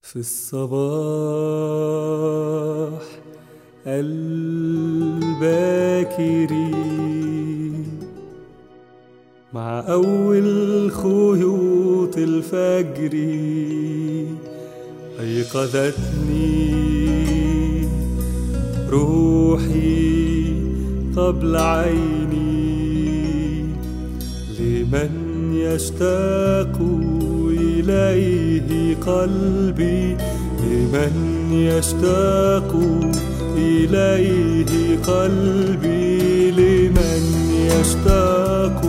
في الصباح الباكر مع أول خيوط الفجر أيقظتني روحي قبل عيني لمن يشتاق إليه قلبي لمن يشتاق إليه قلبي لمن يشتاق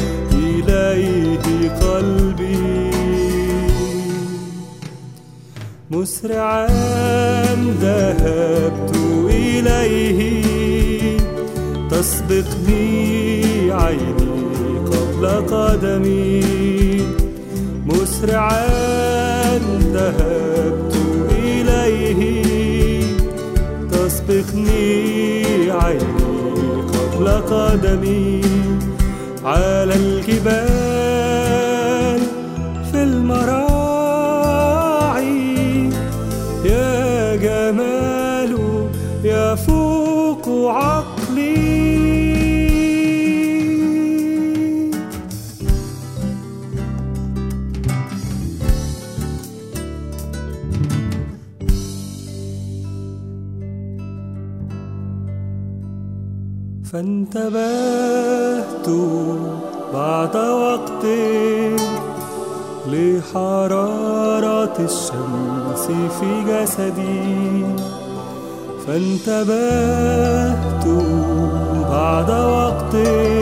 إليه قلبي مسرعا ذهبت إليه تسبقني عيني قبل قدمي مسرعا ذهبت إليه تسبقني عيني قبل قدمي على الجبال في المراعي يا جمال يفوق عقلي فانتبهت بعد وقت لحرارة الشمس في جسدي فانتبهت بعد وقت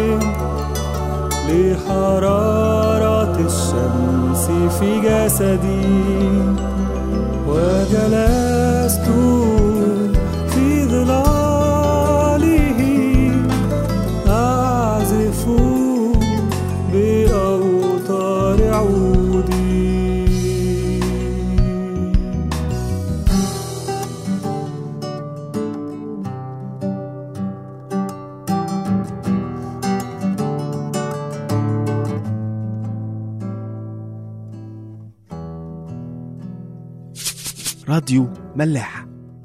لحرارة الشمس في جسدي وجلست في ظلاله أعزف بأوتار عودي راديو ملاح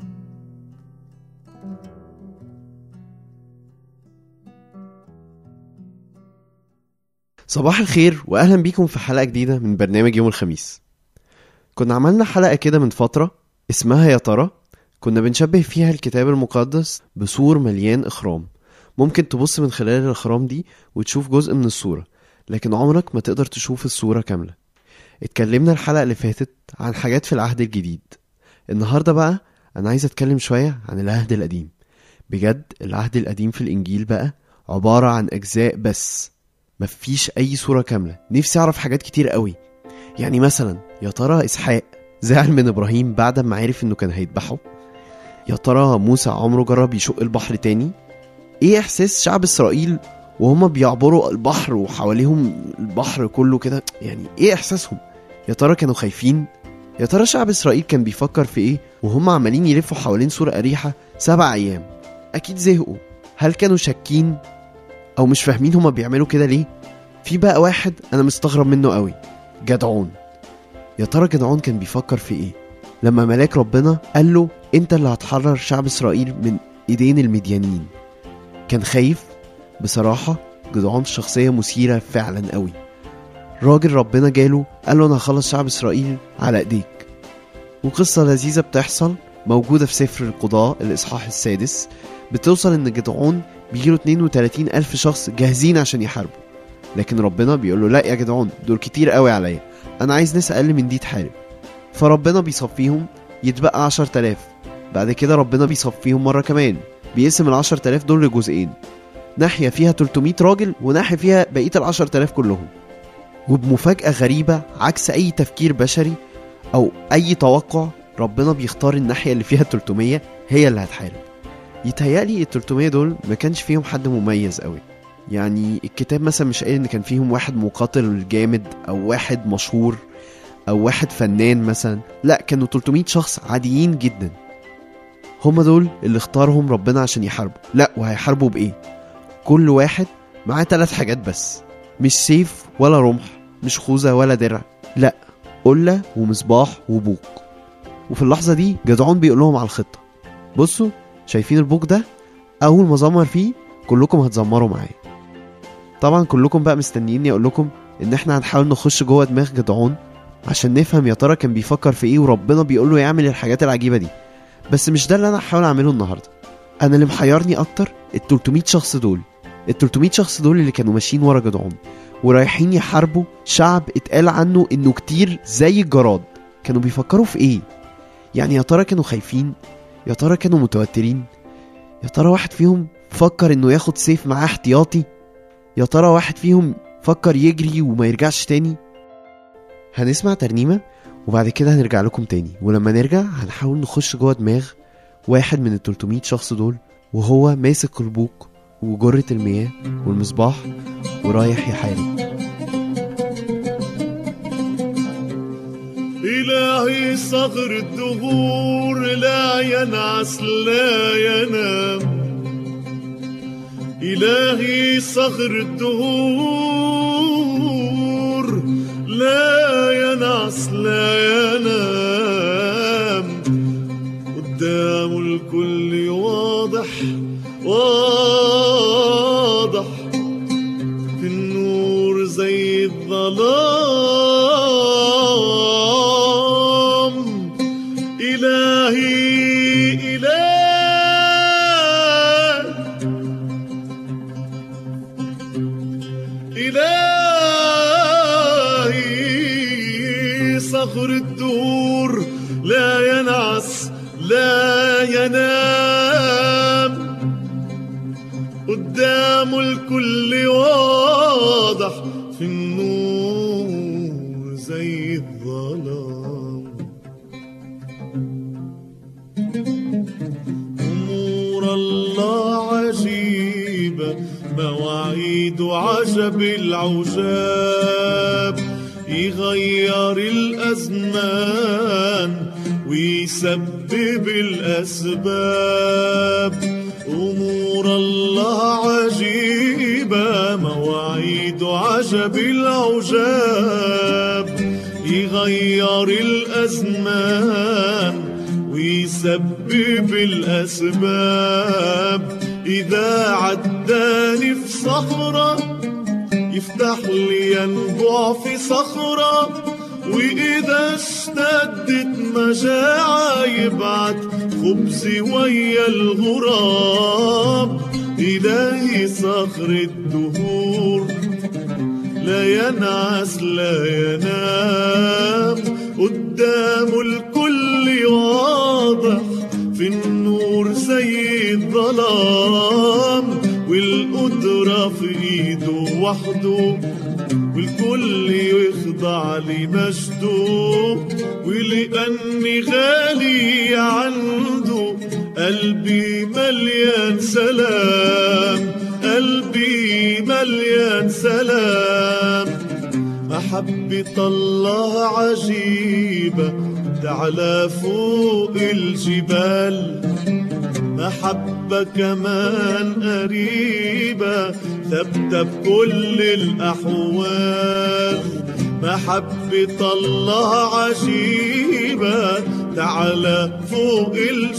صباح الخير واهلا بيكم في حلقه جديده من برنامج يوم الخميس كنا عملنا حلقه كده من فتره اسمها يا ترى كنا بنشبه فيها الكتاب المقدس بسور مليان اخرام ممكن تبص من خلال الاخرام دي وتشوف جزء من الصوره لكن عمرك ما تقدر تشوف الصوره كامله اتكلمنا الحلقه اللي فاتت عن حاجات في العهد الجديد النهارده بقى انا عايز اتكلم شويه عن العهد القديم بجد العهد القديم في الانجيل بقى عباره عن اجزاء بس مفيش اي صوره كامله نفسي اعرف حاجات كتير قوي يعني مثلا يا ترى اسحاق زعل من ابراهيم بعد ما عرف انه كان هيذبحه يا ترى موسى عمره جرب يشق البحر تاني ايه احساس شعب اسرائيل وهما بيعبروا البحر وحواليهم البحر كله كده يعني ايه احساسهم يا ترى كانوا خايفين يا ترى شعب اسرائيل كان بيفكر في ايه وهم عمالين يلفوا حوالين سور اريحه سبع ايام اكيد زهقوا هل كانوا شاكين او مش فاهمين هما بيعملوا كده ليه في بقى واحد انا مستغرب منه قوي جدعون يا ترى جدعون كان بيفكر في ايه لما ملاك ربنا قال له انت اللي هتحرر شعب اسرائيل من ايدين المديانين كان خايف بصراحه جدعون شخصيه مثيره فعلا قوي راجل ربنا جاله قال له انا هخلص شعب اسرائيل على ايديك وقصه لذيذه بتحصل موجوده في سفر القضاء الاصحاح السادس بتوصل ان جدعون بيجيله 32 ألف شخص جاهزين عشان يحاربوا لكن ربنا بيقول له لا يا جدعون دول كتير قوي عليا انا عايز ناس اقل من دي تحارب فربنا بيصفيهم يتبقى 10000 بعد كده ربنا بيصفيهم مره كمان بيقسم ال 10000 دول لجزئين ناحيه فيها 300 راجل وناحيه فيها بقيه ال 10000 كلهم وبمفاجاه غريبه عكس اي تفكير بشري او اي توقع ربنا بيختار الناحيه اللي فيها 300 هي اللي هتحارب يتهيألي ال 300 دول ما كانش فيهم حد مميز قوي يعني الكتاب مثلا مش قايل ان كان فيهم واحد مقاتل جامد او واحد مشهور او واحد فنان مثلا لا كانوا 300 شخص عاديين جدا هما دول اللي اختارهم ربنا عشان يحاربوا لا وهيحاربوا بايه كل واحد معاه ثلاث حاجات بس مش سيف ولا رمح مش خوذة ولا درع لا قلة ومصباح وبوق وفي اللحظة دي جدعون بيقول لهم على الخطة بصوا شايفين البوك ده أول ما زمر فيه كلكم هتزمروا معايا طبعا كلكم بقى مستنيين اقول لكم ان احنا هنحاول نخش جوه دماغ جدعون عشان نفهم يا ترى كان بيفكر في ايه وربنا بيقول له يعمل الحاجات العجيبه دي بس مش ده اللي انا هحاول اعمله النهارده انا اللي محيرني اكتر ال 300 شخص دول ال 300 شخص دول اللي كانوا ماشيين ورا جدعون ورايحين يحاربوا شعب اتقال عنه انه كتير زي الجراد كانوا بيفكروا في ايه يعني يا ترى كانوا خايفين يا ترى كانوا متوترين يا ترى واحد فيهم فكر انه ياخد سيف معاه احتياطي يا ترى واحد فيهم فكر يجري وما يرجعش تاني هنسمع ترنيمة وبعد كده هنرجع لكم تاني ولما نرجع هنحاول نخش جوه دماغ واحد من ال 300 شخص دول وهو ماسك البوق وجرة المياه والمصباح ورايح يحارب إلهي صغر الدهور لا ينعس لا ينام إلهي صغر الدهور لا ينعس لا ينام قدام الكل واضح واضح في النور زي الظلام إلهي إله إلهي صخر الدور لا ينعس لا ينام قدام الكل واضح في النور زي الظلام أمور الله عجيبة مواعيد عجب العجاب يغير الأزمان ويسبب الأسباب أمور الله عجيبة مواعيد عجب العجاب يغير الأزمان ويسبب الأسباب إذا عداني في صخرة يفتح لي ينبع في صخرة وإذا اشتدت مجاعة يبعت خبزي ويا الغراب إلهي صخر الدهور لا ينعس لا ينام قدام الكل واضح في النور زي الظلام والقدرة في ايده وحده والكل يخضع لمجده ولأني غالي عنده قلبي مليان سلام قلبي مليان سلام محبة الله عجيبة تعلى فوق الجبال محبة كمان قريبة ثابتة بكل الأحوال محبة الله عجيبة تعلى فوق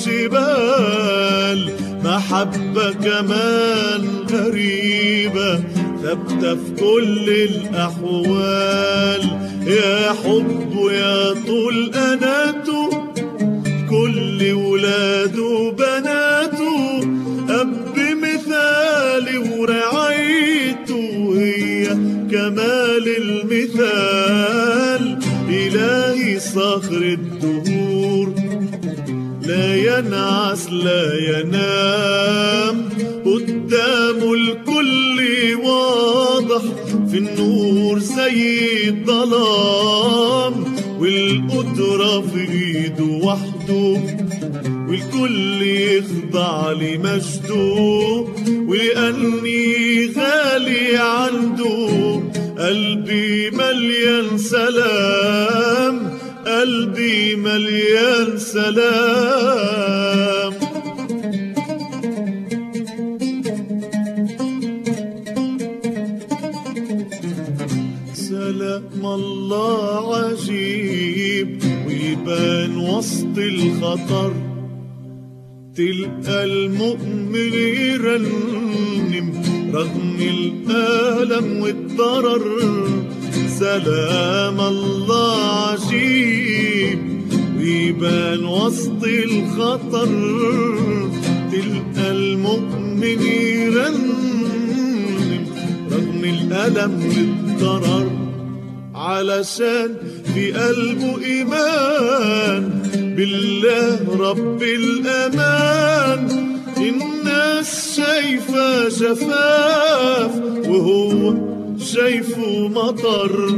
الجبال محبة كمان غريبة ثابتة في كل الأحوال يا حب يا طول أناته كل ولاده وبناته أب مثالي ورعايته هي كمال المثال إلهي صخر الدهور لا ينعس لا ينام قدام الكل واضح في النور زي الظلام والقدرة في ايده وحده والكل يخضع لمجده ولأني غالي عنده قلبي مليان سلام قلبي مليان سلام سلام الله عجيب ويبارك ويبان وسط الخطر تلقى المؤمن يرنم رغم الألم والضرر سلام الله عجيب ويبان وسط الخطر تلقى المؤمن يرنم رغم الألم والضرر علشان في قلبه إيمان بالله رب الأمان الناس شايفة شفاف وهو شايفه مطر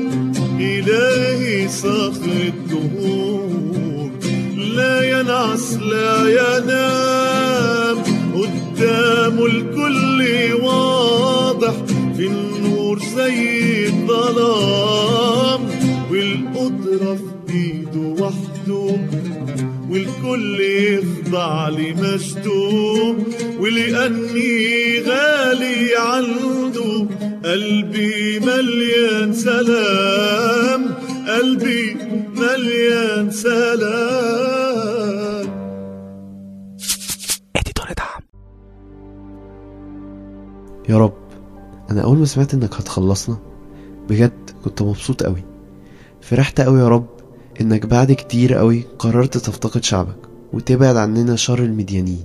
إلهي صخر الدهور لا ينعس لا ينام قدامه الكل واضح في النور زي الظلام والقدرة في ايده وحده والكل يخضع لمجده ولأني غالي عنده قلبي مليان سلام قلبي مليان سلام يا رب انا اول ما سمعت انك هتخلصنا بجد كنت مبسوط قوي فرحت قوي يا رب انك بعد كتير قوي قررت تفتقد شعبك وتبعد عننا شر المديانين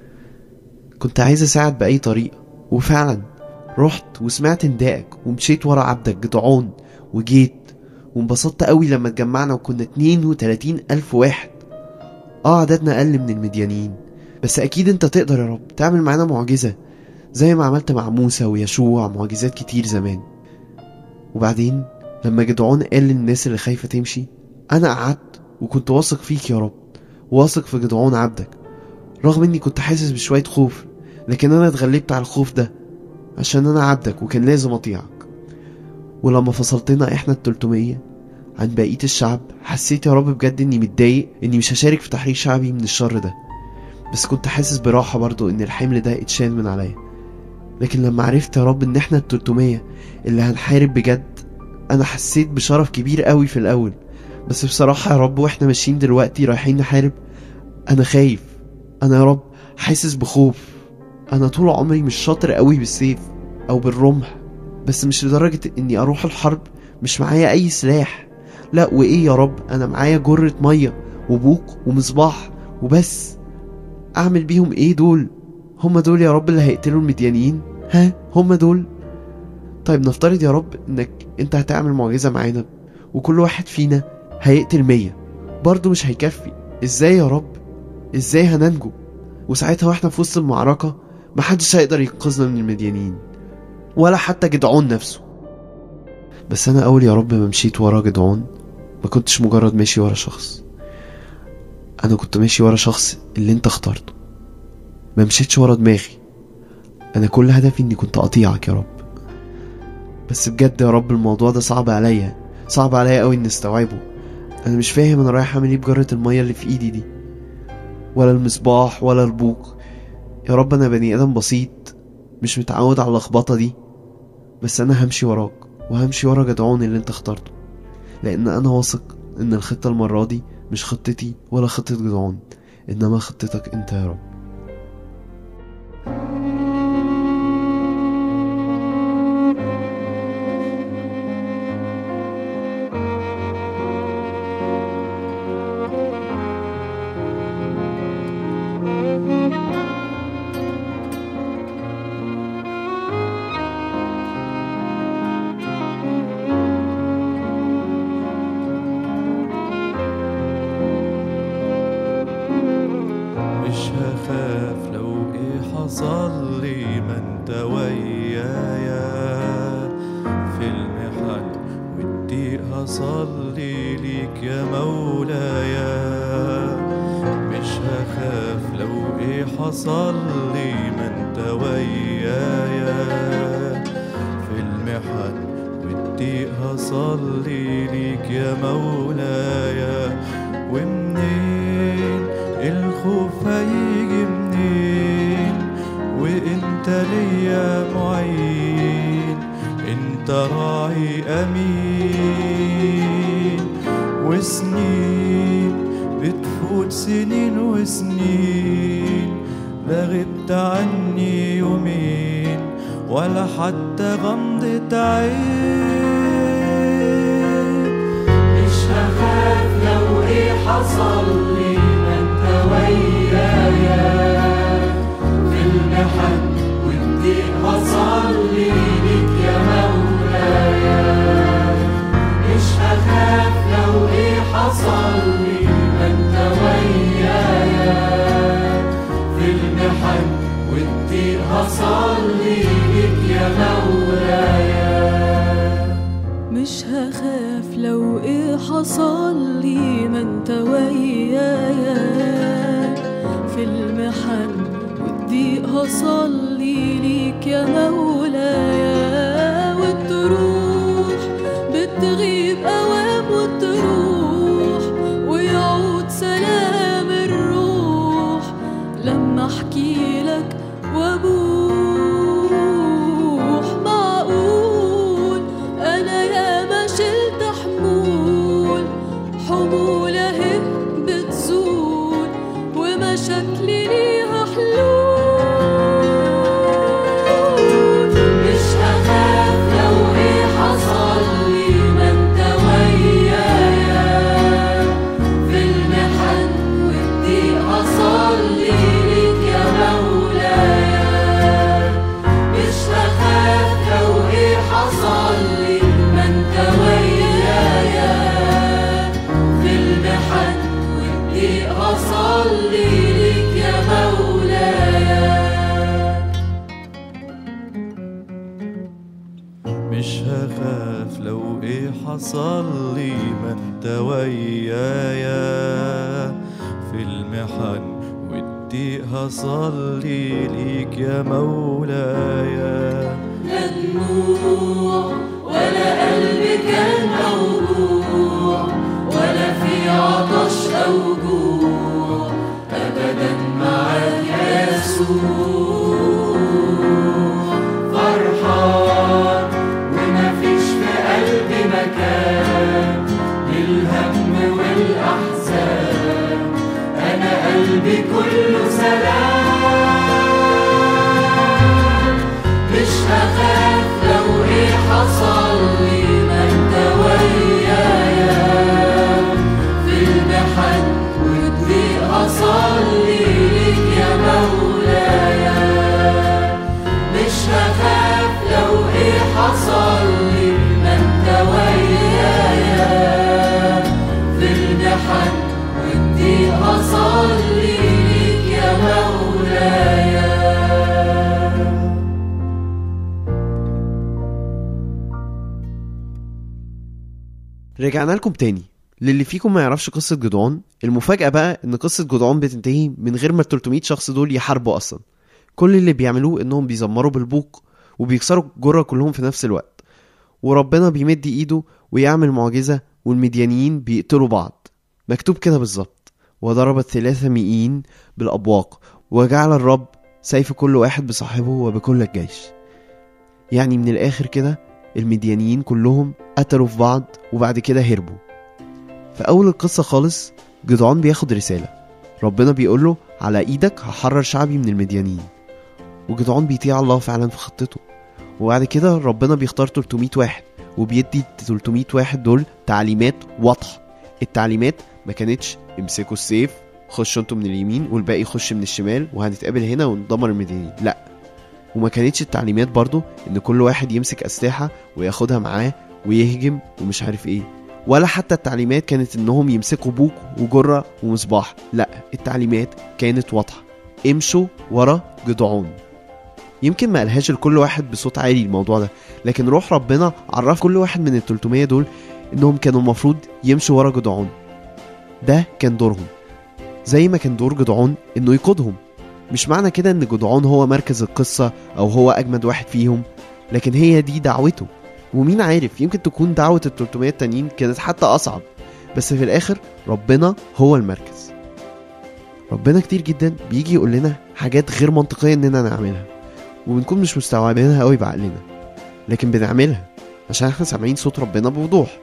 كنت عايز اساعد باي طريقه وفعلا رحت وسمعت ندائك ومشيت ورا عبدك جدعون وجيت وانبسطت قوي لما اتجمعنا وكنا 32 ألف واحد اه عددنا أقل من المديانين بس أكيد أنت تقدر يا رب تعمل معانا معجزة زي ما عملت مع موسى ويشوع معجزات كتير زمان وبعدين لما جدعون قال للناس اللي خايفة تمشي أنا قعدت وكنت واثق فيك يا رب واثق في جدعون عبدك رغم إني كنت حاسس بشوية خوف لكن أنا اتغلبت على الخوف ده عشان أنا عبدك وكان لازم أطيعك ولما فصلتنا إحنا التلتمية عن بقية الشعب حسيت يا رب بجد إني متضايق إني مش هشارك في تحرير شعبي من الشر ده بس كنت حاسس براحة برضو إن الحمل ده اتشال من عليا لكن لما عرفت يا رب إن إحنا التلتمية اللي هنحارب بجد أنا حسيت بشرف كبير قوي في الأول بس بصراحة يا رب وإحنا ماشيين دلوقتي رايحين نحارب أنا خايف أنا يا رب حاسس بخوف أنا طول عمري مش شاطر قوي بالسيف أو بالرمح بس مش لدرجة إني أروح الحرب مش معايا أي سلاح لا وإيه يا رب أنا معايا جرة مية وبوق ومصباح وبس أعمل بيهم إيه دول هما دول يا رب اللي هيقتلوا المديانيين ها هما دول طيب نفترض يا رب إنك أنت هتعمل معجزة معانا وكل واحد فينا هيقتل مية برضه مش هيكفي إزاي يا رب إزاي هننجو وساعتها واحنا في وسط المعركة محدش هيقدر ينقذنا من المديانين ولا حتى جدعون نفسه بس انا اول يا رب ما مشيت ورا جدعون ما كنتش مجرد ماشي ورا شخص انا كنت ماشي ورا شخص اللي انت اخترته ما مشيتش ورا دماغي انا كل هدفي اني كنت اطيعك يا رب بس بجد يا رب الموضوع ده صعب عليا صعب عليا قوي اني استوعبه انا مش فاهم انا رايح اعمل ايه بجرة المية اللي في ايدي دي ولا المصباح ولا البوق يا رب انا بني ادم بسيط مش متعود على اللخبطه دي بس انا همشي وراك وهمشي ورا جدعون اللي انت اخترته لان انا واثق ان الخطه المره دي مش خطتي ولا خطه جدعون انما خطتك انت يا رب مش هخاف لو ايه حصل لي ما انت ويايا في المحن والضيق هصلي ليك يا مولايا مش هخاف لو ايه حصل لي ما انت ويايا في المحن والضيق هصلي ليك يا مولايا ومنين الخوف هيجي منين وانت ليا معين انت راعي امين وسنين بتفوت سنين وسنين لا غبت عني يومين ولا حتى غمضة عين مش هخاف لو ايه حصل لي ما انت ويايا في المحن والضيق هصلي ليك يا مولايا مش هخاف لو ايه حصل لي ما انت ويايا في المحن والضيق هصلي ليك يا مولايا مش هخاف لو ايه حصل لي ما انت ويايا في المحن والضيق هصلي ليك يا مولايا وتروح بتغيب اوام وتروح ويعود سلام الروح لما احكي لك وابوح معقول انا يا ما شلت حمول حمول اهي بتزول ومشاكلي ليها حلول مش هخاف لو ايه حصل لي ما انت ويايا في المحن والضيق هصلي ليك يا مولايا مش هخاف لو ايه حصل لي ما انت ويايا في المحن والضيق هصلي ليك يا مولايا مش هخاف لو ايه حصل لي ما انت ويايا في المحن والضيق هصلي ليك يا مولايا لا دموع ولا قلب كان موجوع ولا في عطش أو جوع أبدا معاك يا يسوع فرحان ومفيش في قلبي مكان للهم والأحزان أنا قلبي كله سلام مش هخاف لو ايه حصل لي ما انت ويايا في المحن والضيق هصلي ليك يا مولايا مش هخاف لو ايه حصل لي ما انت ويايا في المحن والضيق هصلي ليك يا مولايا رجعنا لكم تاني للي فيكم ما يعرفش قصة جدعون المفاجأة بقى ان قصة جدعون بتنتهي من غير ما ال 300 شخص دول يحاربوا اصلا كل اللي بيعملوه انهم بيزمروا بالبوق وبيكسروا الجرة كلهم في نفس الوقت وربنا بيمد ايده ويعمل معجزة والمديانيين بيقتلوا بعض مكتوب كده بالظبط وضرب الثلاثة مئين بالأبواق وجعل الرب سيف كل واحد بصاحبه وبكل الجيش يعني من الآخر كده المديانيين كلهم قتلوا في بعض وبعد كده هربوا في أول القصة خالص جدعون بياخد رسالة ربنا بيقول له على إيدك هحرر شعبي من المديانيين وجدعون بيطيع الله فعلا في خطته وبعد كده ربنا بيختار 300 واحد وبيدي 300 واحد دول تعليمات واضحة التعليمات ما كانتش امسكوا السيف خشوا انتوا من اليمين والباقي يخش من الشمال وهنتقابل هنا وندمر المدينين لا وما كانتش التعليمات برضو ان كل واحد يمسك اسلحة وياخدها معاه ويهجم ومش عارف ايه ولا حتى التعليمات كانت انهم يمسكوا بوق وجرة ومصباح لا التعليمات كانت واضحة امشوا ورا جدعون يمكن ما قالهاش لكل واحد بصوت عالي الموضوع ده لكن روح ربنا عرف كل واحد من ال 300 دول انهم كانوا المفروض يمشوا ورا جدعون ده كان دورهم زي ما كان دور جدعون انه يقودهم مش معنى كده ان جدعون هو مركز القصة او هو اجمد واحد فيهم لكن هي دي دعوته ومين عارف يمكن تكون دعوة ال 300 التانيين كانت حتى اصعب بس في الاخر ربنا هو المركز ربنا كتير جدا بيجي يقول لنا حاجات غير منطقية اننا نعملها وبنكون مش مستوعبينها قوي بعقلنا لكن بنعملها عشان احنا سامعين صوت ربنا بوضوح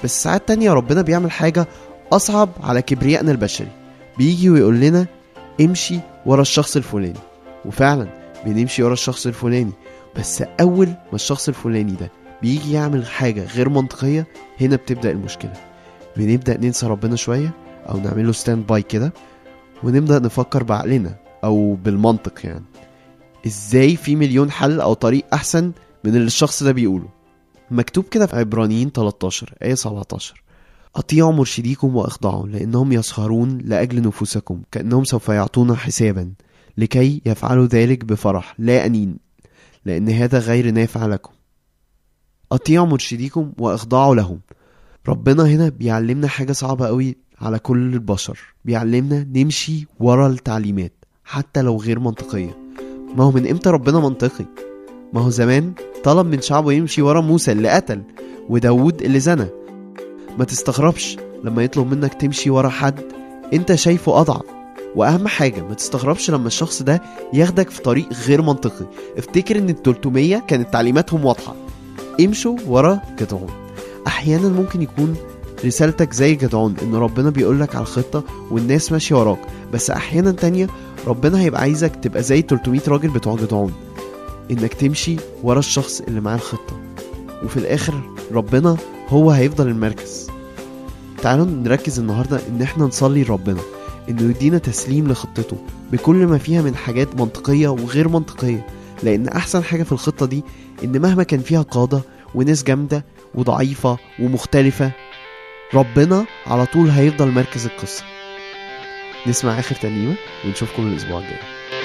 بس ساعات تانية ربنا بيعمل حاجة أصعب على كبريائنا البشري بيجي ويقول لنا امشي ورا الشخص الفلاني وفعلا بنمشي ورا الشخص الفلاني بس أول ما الشخص الفلاني ده بيجي يعمل حاجة غير منطقية هنا بتبدأ المشكلة بنبدأ ننسى ربنا شوية أو نعمله ستاند باي كده ونبدأ نفكر بعقلنا أو بالمنطق يعني إزاي في مليون حل أو طريق أحسن من اللي الشخص ده بيقوله مكتوب كده في عبرانيين 13 آية 17 أطيعوا مرشديكم وأخضعوا لأنهم يسهرون لأجل نفوسكم كأنهم سوف يعطون حسابا لكي يفعلوا ذلك بفرح لا أنين لأن هذا غير نافع لكم أطيعوا مرشديكم وأخضعوا لهم ربنا هنا بيعلمنا حاجة صعبة قوي على كل البشر بيعلمنا نمشي ورا التعليمات حتى لو غير منطقية ما هو من امتى ربنا منطقي ما هو زمان طلب من شعبه يمشي ورا موسى اللي قتل وداود اللي زنى ما تستغربش لما يطلب منك تمشي ورا حد انت شايفه اضعف واهم حاجه ما تستغربش لما الشخص ده ياخدك في طريق غير منطقي افتكر ان ال 300 كانت تعليماتهم واضحه امشوا ورا جدعون احيانا ممكن يكون رسالتك زي جدعون ان ربنا بيقولك على الخطه والناس ماشيه وراك بس احيانا تانية ربنا هيبقى عايزك تبقى زي 300 راجل بتوع جدعون انك تمشي ورا الشخص اللي معاه الخطه وفي الاخر ربنا هو هيفضل المركز تعالوا نركز النهارده ان احنا نصلي لربنا انه يدينا تسليم لخطته بكل ما فيها من حاجات منطقيه وغير منطقيه لان احسن حاجه في الخطه دي ان مهما كان فيها قاده وناس جامده وضعيفه ومختلفه ربنا على طول هيفضل مركز القصه نسمع اخر ترنيمه ونشوفكم الاسبوع الجاي